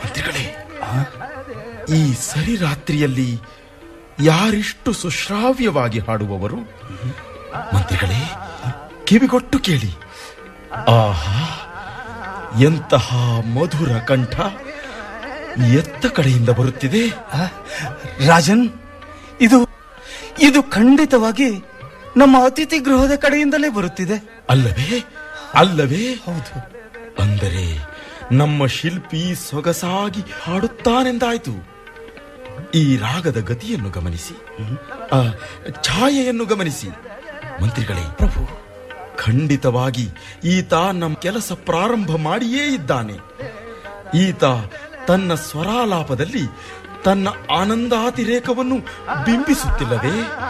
ಮಂತ್ರಿಗಳೇ ಈ ಸರಿ ರಾತ್ರಿಯಲ್ಲಿ ಯಾರಿಷ್ಟು ಸುಶ್ರಾವ್ಯವಾಗಿ ಹಾಡುವವರು ಮಂತ್ರಿಗಳೇ ಕಿವಿಗೊಟ್ಟು ಕೇಳಿ ಆಹಾ ಎಂತಹ ಮಧುರ ಕಂಠ ಎತ್ತ ಕಡೆಯಿಂದ ಬರುತ್ತಿದೆ ಆ, ರಾಜನ್ ಇದು ಇದು ಖಂಡಿತವಾಗಿ ನಮ್ಮ ಅತಿಥಿ ಗೃಹದ ಕಡೆಯಿಂದಲೇ ಬರುತ್ತಿದೆ ಅಲ್ಲವೇ ಅಲ್ಲವೇ ಹೌದು ಅಂದರೆ ನಮ್ಮ ಶಿಲ್ಪಿ ಸೊಗಸಾಗಿ ಹಾಡುತ್ತಾನೆಂದಾಯ್ತು ಈ ರಾಗದ ಗತಿಯನ್ನು ಗಮನಿಸಿ ಆ ಛಾಯೆಯನ್ನು ಗಮನಿಸಿ ಮಂತ್ರಿಗಳೇ ಪ್ರಭು ಖಂಡಿತವಾಗಿ ಈತ ನಮ್ಮ ಕೆಲಸ ಪ್ರಾರಂಭ ಮಾಡಿಯೇ ಇದ್ದಾನೆ ಈತ ತನ್ನ ಸ್ವರಾಲಾಪದಲ್ಲಿ ತನ್ನ ಆನಂದಾತಿರೇಕವನ್ನು ಬಿಂಬಿಸುತ್ತಿಲ್ಲವೇ